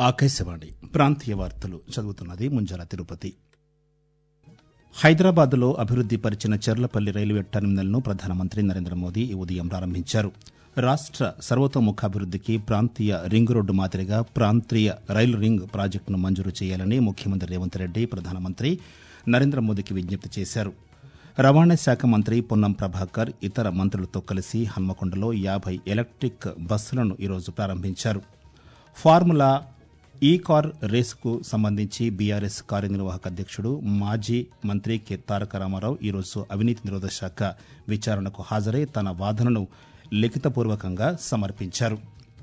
ఆకాశవాణి ప్రాంతీయ వార్తలు చదువుతున్నది ముంజాల తిరుపతి హైదరాబాద్లో అభివృద్ది పరిచిన చెర్లపల్లి రైల్వే టెర్మినల్ను ప్రధానమంత్రి నరేంద్ర మోదీ ఈ ఉదయం ప్రారంభించారు రాష్ట సర్వతోముఖాభివృద్దికి ప్రాంతీయ రింగ్ రోడ్డు మాదిరిగా ప్రాంతీయ రైలు రింగ్ ప్రాజెక్టును మంజూరు చేయాలని ముఖ్యమంత్రి రేవంత్ రెడ్డి ప్రధానమంత్రి నరేంద్ర మోదీకి విజ్ఞప్తి చేశారు రవాణా శాఖ మంత్రి పొన్నం ప్రభాకర్ ఇతర మంత్రులతో కలిసి హన్మకొండలో యాభై ఎలక్ట్రిక్ బస్సులను ఈరోజు ప్రారంభించారు ఫార్ములా ఈ కార్ రేసుకు సంబంధించి బీఆర్ఎస్ కార్యనిర్వాహక అధ్యక్షుడు మాజీ మంత్రి కె తారక రామారావు ఈరోజు అవినీతి నిరోధక శాఖ విచారణకు హాజరై తన వాదనను లిఖితపూర్వకంగా సమర్పించారు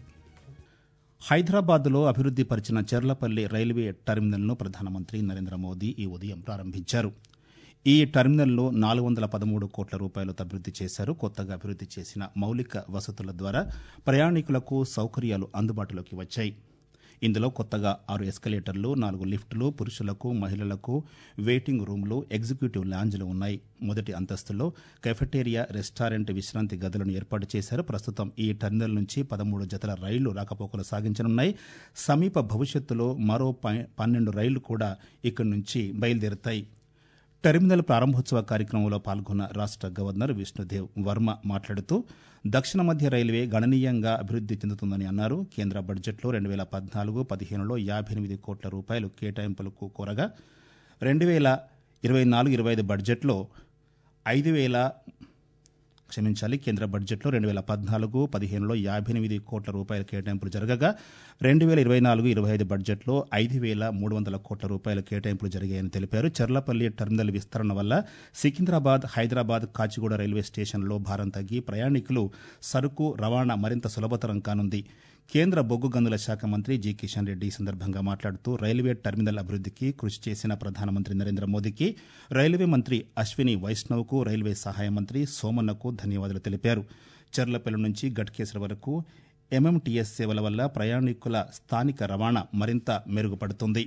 హైదరాబాద్లో అభివృద్ది పరిచిన చెర్లపల్లి రైల్వే టెర్మినల్ను ప్రధానమంత్రి నరేంద్ర మోదీ ఈ ఉదయం ప్రారంభించారు ఈ టెర్మినల్లో నాలుగు వందల పదమూడు కోట్ల రూపాయలతో అభివృద్ది చేశారు కొత్తగా అభివృద్ది చేసిన మౌలిక వసతుల ద్వారా ప్రయాణికులకు సౌకర్యాలు అందుబాటులోకి వచ్చాయి ఇందులో కొత్తగా ఆరు ఎస్కలేటర్లు నాలుగు లిఫ్టులు పురుషులకు మహిళలకు వెయిటింగ్ రూమ్లు ఎగ్జిక్యూటివ్ లాంజ్లు ఉన్నాయి మొదటి అంతస్తులో కెఫెటేరియా రెస్టారెంట్ విశ్రాంతి గదులను ఏర్పాటు చేశారు ప్రస్తుతం ఈ టెర్మినల్ నుంచి పదమూడు జతల రైళ్లు రాకపోకలు సాగించనున్నాయి సమీప భవిష్యత్తులో మరో పన్నెండు రైళ్లు కూడా ఇక్కడి నుంచి బయలుదేరుతాయి టెర్మినల్ ప్రారంభోత్సవ కార్యక్రమంలో పాల్గొన్న రాష్ట గవర్నర్ విష్ణుదేవ్ వర్మ మాట్లాడుతూ దక్షిణ మధ్య రైల్వే గణనీయంగా అభివృద్ది చెందుతుందని అన్నారు కేంద్ర బడ్జెట్లో రెండు వేల పద్నాలుగు పదిహేనులో యాభై ఎనిమిది కోట్ల రూపాయలు కేటాయింపులకు కోరగా రెండు వేల ఇరవై నాలుగు ఇరవై ఐదు బడ్జెట్లో ఐదు వేల క్షమించాలి కేంద్ర బడ్జెట్లో రెండు వేల పద్నాలుగు పదిహేనులో యాభై ఎనిమిది కోట్ల రూపాయల కేటాయింపులు జరగగా రెండు వేల ఇరవై నాలుగు ఇరవై ఐదు బడ్జెట్లో ఐదు వేల మూడు వందల కోట్ల రూపాయల కేటాయింపులు జరిగాయని తెలిపారు చర్లపల్లి టెర్మినల్ విస్తరణ వల్ల సికింద్రాబాద్ హైదరాబాద్ కాచిగూడ రైల్వే స్టేషన్లో భారం తగ్గి ప్రయాణికులు సరుకు రవాణా మరింత సులభతరం కానుంది కేంద్ర బొగ్గు గనుల శాఖ మంత్రి జి కిషన్ రెడ్డి ఈ సందర్భంగా మాట్లాడుతూ రైల్వే టెర్మినల్ అభివృద్దికి కృషి చేసిన ప్రధానమంత్రి నరేంద్ర మోదీకి రైల్వే మంత్రి అశ్విని వైష్ణవ్కు రైల్వే సహాయ మంత్రి సోమన్నకు ధన్యవాదాలు తెలిపారు చెర్లపల్లి నుంచి గట్కేసర్ వరకు ఎంఎంటీఎస్ సేవల వల్ల ప్రయాణికుల స్థానిక రవాణా మరింత మెరుగుపడుతుంది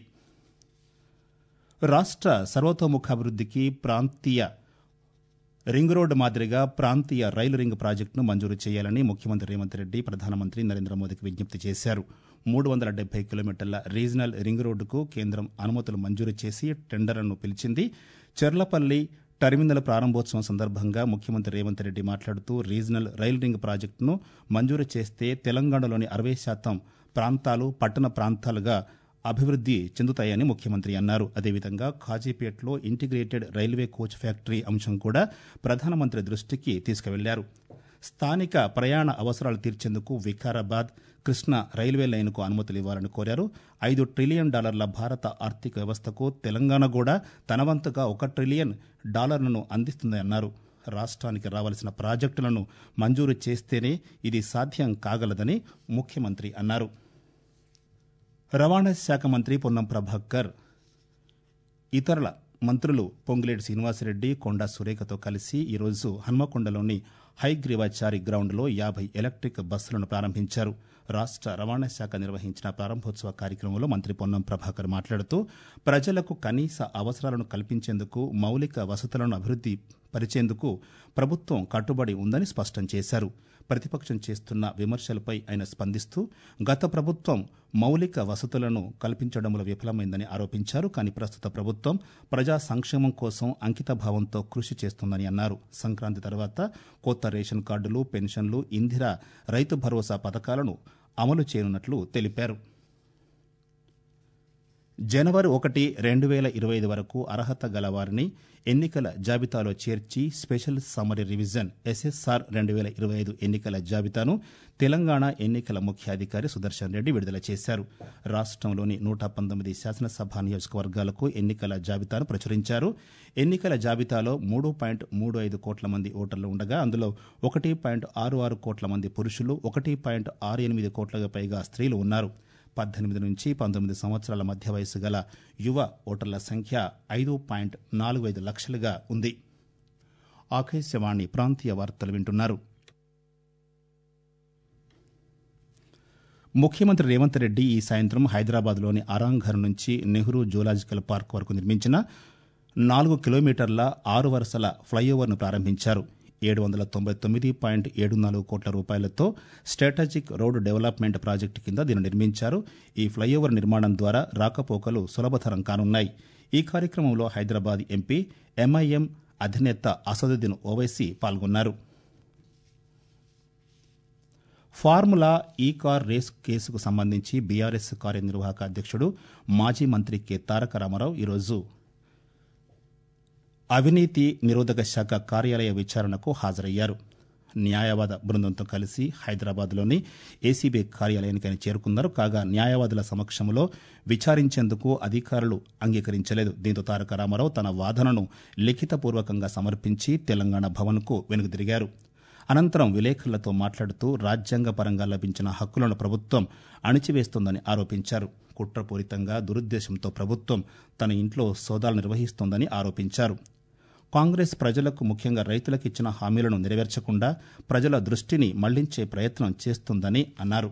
రాష్ట సర్వతోముఖాభివృద్దికి ప్రాంతీయ రింగ్ రోడ్డు మాదిరిగా ప్రాంతీయ రైలు రింగ్ ప్రాజెక్టును మంజూరు చేయాలని ముఖ్యమంత్రి రేవంత్ రెడ్డి ప్రధానమంత్రి నరేంద్ర మోదీకి విజ్ఞప్తి చేశారు మూడు వందల డెబ్బై కిలోమీటర్ల రీజనల్ రింగ్ రోడ్డుకు కేంద్రం అనుమతులు మంజూరు చేసి టెండర్లను పిలిచింది చెర్లపల్లి టెర్మినల్ ప్రారంభోత్సవం సందర్భంగా ముఖ్యమంత్రి రేవంత్ రెడ్డి మాట్లాడుతూ రీజనల్ రైల్ రింగ్ ప్రాజెక్టును మంజూరు చేస్తే తెలంగాణలోని అరవై శాతం ప్రాంతాలు పట్టణ ప్రాంతాలుగా అభివృద్ది చెందుతాయని ముఖ్యమంత్రి అన్నారు అదేవిధంగా ఖాజీపేటలో ఇంటిగ్రేటెడ్ రైల్వే కోచ్ ఫ్యాక్టరీ అంశం కూడా ప్రధానమంత్రి దృష్టికి తీసుకువెళ్లారు స్థానిక ప్రయాణ అవసరాలు తీర్చేందుకు వికారాబాద్ కృష్ణా రైల్వే లైన్కు అనుమతులు ఇవ్వాలని కోరారు ఐదు ట్రిలియన్ డాలర్ల భారత ఆర్థిక వ్యవస్థకు తెలంగాణ కూడా తన వంతుగా ఒక ట్రిలియన్ డాలర్లను అందిస్తుందని అన్నారు రాష్ట్రానికి రావాల్సిన ప్రాజెక్టులను మంజూరు చేస్తేనే ఇది సాధ్యం కాగలదని ముఖ్యమంత్రి అన్నారు రవాణా శాఖ మంత్రి పొన్నం ప్రభాకర్ ఇతరుల మంత్రులు పొంగులేటి శ్రీనివాసరెడ్డి కొండా సురేఖతో కలిసి ఈరోజు హన్మకొండలోని హైగ్రీవాచారి గ్రౌండ్లో యాభై ఎలక్ట్రిక్ బస్సులను ప్రారంభించారు రాష్ట రవాణా శాఖ నిర్వహించిన ప్రారంభోత్సవ కార్యక్రమంలో మంత్రి పొన్నం ప్రభాకర్ మాట్లాడుతూ ప్రజలకు కనీస అవసరాలను కల్పించేందుకు మౌలిక వసతులను అభివృద్ది పరిచేందుకు ప్రభుత్వం కట్టుబడి ఉందని స్పష్టం చేశారు ప్రతిపక్షం చేస్తున్న విమర్శలపై ఆయన స్పందిస్తూ గత ప్రభుత్వం మౌలిక వసతులను కల్పించడంలో విఫలమైందని ఆరోపించారు కానీ ప్రస్తుత ప్రభుత్వం ప్రజా సంక్షేమం కోసం అంకితభావంతో కృషి చేస్తుందని అన్నారు సంక్రాంతి తర్వాత కొత్త రేషన్ కార్డులు పెన్షన్లు ఇందిరా రైతు భరోసా పథకాలను అమలు చేయనున్నట్లు తెలిపారు జనవరి ఒకటి రెండు వేల ఇరవై ఐదు వరకు అర్హత గల వారిని ఎన్నికల జాబితాలో చేర్చి స్పెషల్ సమరీ రివిజన్ ఎస్ఎస్ఆర్ రెండు వేల ఇరవై ఐదు ఎన్నికల జాబితాను తెలంగాణ ఎన్నికల ముఖ్యాధికారి సుదర్శన్ రెడ్డి విడుదల చేశారు రాష్ట్రంలోని నూట పంతొమ్మిది శాసనసభ నియోజకవర్గాలకు ఎన్నికల జాబితాను ప్రచురించారు ఎన్నికల జాబితాలో మూడు పాయింట్ మూడు ఐదు కోట్ల మంది ఓటర్లు ఉండగా అందులో ఒకటి పాయింట్ ఆరు ఆరు కోట్ల మంది పురుషులు ఒకటి పాయింట్ ఆరు ఎనిమిది కోట్లకు పైగా స్త్రీలు ఉన్నారు పద్దెనిమిది నుంచి పంతొమ్మిది సంవత్సరాల మధ్య వయసు గల యువ ఓటర్ల సంఖ్య ఐదు పాయింట్ నాలుగు ఐదు లక్షలుగా ఉంది ఆకాశవాణి ప్రాంతీయ వార్తలు వింటున్నారు ముఖ్యమంత్రి రేవంత్ రెడ్డి ఈ సాయంత్రం హైదరాబాద్లోని అరాంఘర్ నుంచి నెహ్రూ జూలాజికల్ పార్క్ వరకు నిర్మించిన నాలుగు కిలోమీటర్ల ఆరు వరుసల ఫ్లైఓవర్ను ప్రారంభించారు ఏడు వందల తొంభై తొమ్మిది పాయింట్ ఏడు నాలుగు కోట్ల రూపాయలతో స్ట్రాటజిక్ రోడ్ డెవలప్మెంట్ ప్రాజెక్టు కింద దీన్ని నిర్మించారు ఈ ఫ్లైఓవర్ నిర్మాణం ద్వారా రాకపోకలు సులభతరం కానున్నాయి ఈ కార్యక్రమంలో హైదరాబాద్ ఎంపీ ఎంఐఎం అధినేత అసదుద్దీన్ ఓవైసీ పాల్గొన్నారు ఫార్ములా ఈ కార్ రేస్ కేసుకు సంబంధించి బీఆర్ఎస్ కార్యనిర్వాహక అధ్యక్షుడు మాజీ మంత్రి కె తారక రామారావు ఈరోజు అవినీతి నిరోధక శాఖ కార్యాలయ విచారణకు హాజరయ్యారు న్యాయవాద బృందంతో కలిసి హైదరాబాద్లోని ఏసీబీ కార్యాలయానికి ఆయన చేరుకున్నారు కాగా న్యాయవాదుల సమక్షంలో విచారించేందుకు అధికారులు అంగీకరించలేదు దీంతో తారక రామారావు తన వాదనను లిఖితపూర్వకంగా సమర్పించి తెలంగాణ భవన్కు వెనుకదిరిగారు అనంతరం విలేకరులతో మాట్లాడుతూ రాజ్యాంగపరంగా లభించిన హక్కులను ప్రభుత్వం అణిచివేస్తోందని ఆరోపించారు కుట్రపూరితంగా దురుద్దేశంతో ప్రభుత్వం తన ఇంట్లో సోదాలు నిర్వహిస్తోందని ఆరోపించారు కాంగ్రెస్ ప్రజలకు ముఖ్యంగా రైతులకు ఇచ్చిన హామీలను నెరవేర్చకుండా ప్రజల దృష్టిని మళ్లించే ప్రయత్నం చేస్తుందని అన్నారు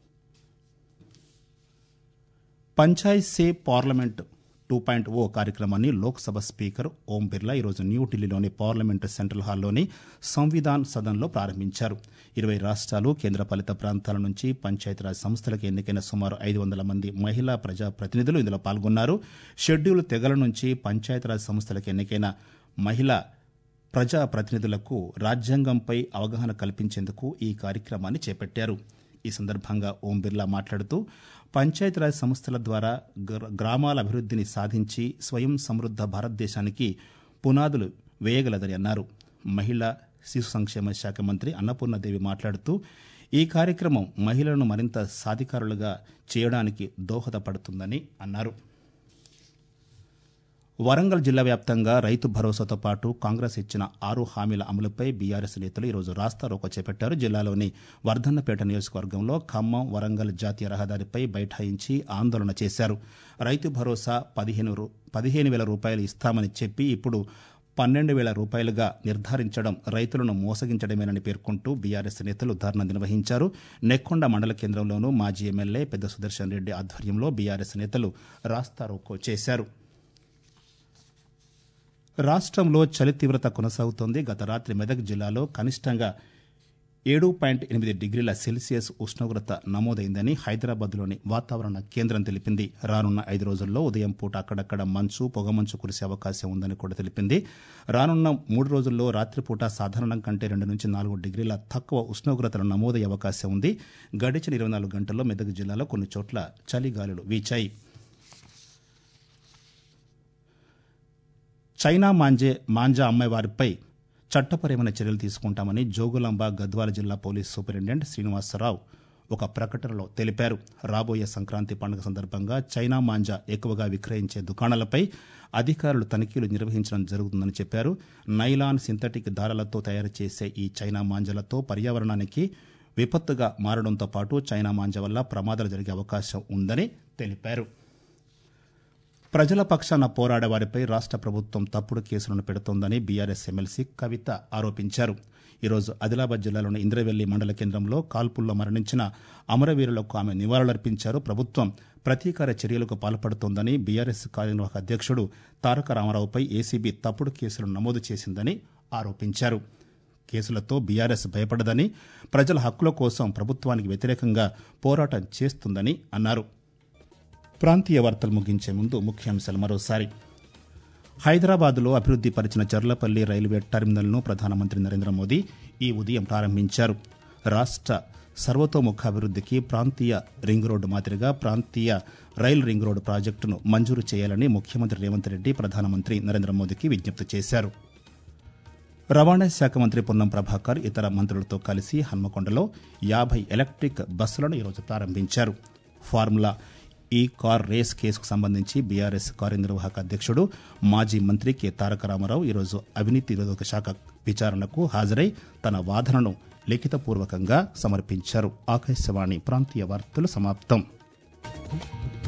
Panchayat se parliament two point O కార్యక్రమాన్ని లోక్సభ స్పీకర్ ఓం బిర్లా ఈరోజు న్యూఢిల్లీలోని పార్లమెంటు సెంట్రల్ హాల్లోని సంవిధాన్ సదన్లో ప్రారంభించారు ఇరవై రాష్ట్రాలు కేంద్రపాలిత ప్రాంతాల నుంచి పంచాయతీరాజ్ సంస్థలకు ఎన్నికైన సుమారు ఐదు వందల మంది మహిళా ప్రజాప్రతినిధులు ఇందులో పాల్గొన్నారు షెడ్యూల్ తెగల నుంచి పంచాయతీరాజ్ సంస్థలకు ఎన్నికైన మహిళా ప్రజాప్రతినిధులకు రాజ్యాంగంపై అవగాహన కల్పించేందుకు ఈ కార్యక్రమాన్ని చేపట్టారు ఈ సందర్భంగా ఓం బిర్లా మాట్లాడుతూ పంచాయతీరాజ్ సంస్థల ద్వారా గ్రామాల అభివృద్ధిని సాధించి స్వయం సమృద్ధ భారతదేశానికి పునాదులు వేయగలదని అన్నారు మహిళా శిశు సంక్షేమ శాఖ మంత్రి అన్నపూర్ణదేవి మాట్లాడుతూ ఈ కార్యక్రమం మహిళలను మరింత సాధికారులుగా చేయడానికి దోహదపడుతుందని అన్నారు వరంగల్ జిల్లా వ్యాప్తంగా రైతు భరోసాతో పాటు కాంగ్రెస్ ఇచ్చిన ఆరు హామీల అమలుపై బీఆర్ఎస్ నేతలు ఈరోజు రాస్తారోకో చేపట్టారు జిల్లాలోని వర్ధన్నపేట నియోజకవర్గంలో ఖమ్మం వరంగల్ జాతీయ రహదారిపై బైఠాయించి ఆందోళన చేశారు రైతు భరోసా పదిహేను పదిహేను వేల రూపాయలు ఇస్తామని చెప్పి ఇప్పుడు పన్నెండు వేల రూపాయలుగా నిర్ధారించడం రైతులను మోసగించడమేనని పేర్కొంటూ బీఆర్ఎస్ నేతలు ధర్నా నిర్వహించారు నెక్కొండ మండల కేంద్రంలోనూ మాజీ ఎమ్మెల్యే పెద్ద సుదర్శన్ రెడ్డి ఆధ్వర్యంలో బీఆర్ఎస్ నేతలు రాస్తారోకో చేశారు రాష్ట్రంలో చలి తీవ్రత కొనసాగుతోంది గత రాత్రి మెదక్ జిల్లాలో కనిష్టంగా ఏడు పాయింట్ ఎనిమిది డిగ్రీల సెల్సియస్ ఉష్ణోగ్రత నమోదైందని హైదరాబాద్లోని వాతావరణ కేంద్రం తెలిపింది రానున్న ఐదు రోజుల్లో ఉదయం పూట అక్కడక్కడ మంచు పొగమంచు కురిసే అవకాశం ఉందని కూడా తెలిపింది రానున్న మూడు రోజుల్లో రాత్రిపూట సాధారణం కంటే రెండు నుంచి నాలుగు డిగ్రీల తక్కువ ఉష్ణోగ్రతలు నమోదయ్యే అవకాశం ఉంది గడిచిన ఇరవై నాలుగు గంటల్లో మెదక్ జిల్లాలో కొన్ని చోట్ల చలిగాలులు వీచాయి చైనా మాంజే మాంజా అమ్మాయివారిపై చట్టపరమైన చర్యలు తీసుకుంటామని జోగులాంబ గద్వాల జిల్లా పోలీస్ సూపరింటెండెంట్ శ్రీనివాసరావు ఒక ప్రకటనలో తెలిపారు రాబోయే సంక్రాంతి పండుగ సందర్భంగా చైనా మాంజా ఎక్కువగా విక్రయించే దుకాణాలపై అధికారులు తనిఖీలు నిర్వహించడం జరుగుతుందని చెప్పారు నైలాన్ సింథటిక్ దారాలతో తయారు చేసే ఈ చైనా మాంజాలతో పర్యావరణానికి విపత్తుగా మారడంతో పాటు చైనా మాంజా వల్ల ప్రమాదాలు జరిగే అవకాశం ఉందని తెలిపారు ప్రజల పక్షాన పోరాడే వారిపై రాష్ట్ర ప్రభుత్వం తప్పుడు కేసులను పెడుతోందని బీఆర్ఎస్ ఎమ్మెల్సీ కవిత ఆరోపించారు ఈరోజు ఆదిలాబాద్ జిల్లాలోని ఇంద్రవెల్లి మండల కేంద్రంలో కాల్పుల్లో మరణించిన అమరవీరులకు ఆమె నివాళులర్పించారు ప్రభుత్వం ప్రతీకార చర్యలకు పాల్పడుతోందని బీఆర్ఎస్ కార్యనిర్వాహక అధ్యక్షుడు తారక రామారావుపై ఏసీబీ తప్పుడు కేసులు నమోదు చేసిందని ఆరోపించారు కేసులతో బీఆర్ఎస్ భయపడదని ప్రజల హక్కుల కోసం ప్రభుత్వానికి వ్యతిరేకంగా పోరాటం చేస్తుందని అన్నారు ప్రాంతీయ వార్తలు ముగించే ముందు ముఖ్యాంశాలు మరోసారి హైదరాబాద్లో అభివృద్ది పరిచిన చర్లపల్లి రైల్వే టెర్మినల్ను ప్రధానమంత్రి నరేంద్ర మోదీ ఈ ఉదయం ప్రారంభించారు రాష్ట్ర సర్వతోముఖాభివృద్దికి ప్రాంతీయ రింగ్ రోడ్డు మాదిరిగా ప్రాంతీయ రైల్ రింగ్ రోడ్డు ప్రాజెక్టును మంజూరు చేయాలని ముఖ్యమంత్రి రేవంత్ రెడ్డి ప్రధానమంత్రి నరేంద్ర మోదీకి విజ్ఞప్తి చేశారు రవాణా శాఖ మంత్రి పొన్నం ప్రభాకర్ ఇతర మంత్రులతో కలిసి హన్మకొండలో యాభై ఎలక్ట్రిక్ బస్సులను ఈరోజు ప్రారంభించారు ఫార్ములా ఈ కార్ రేస్ కేసుకు సంబంధించి బీఆర్ఎస్ కార్యనిర్వాహక అధ్యక్షుడు మాజీ మంత్రి కె తారక రామారావు ఈరోజు అవినీతి నిరోధక శాఖ విచారణకు హాజరై తన వాదనను లిఖితపూర్వకంగా సమర్పించారు ఆకాశవాణి ప్రాంతీయ వార్తలు సమాప్తం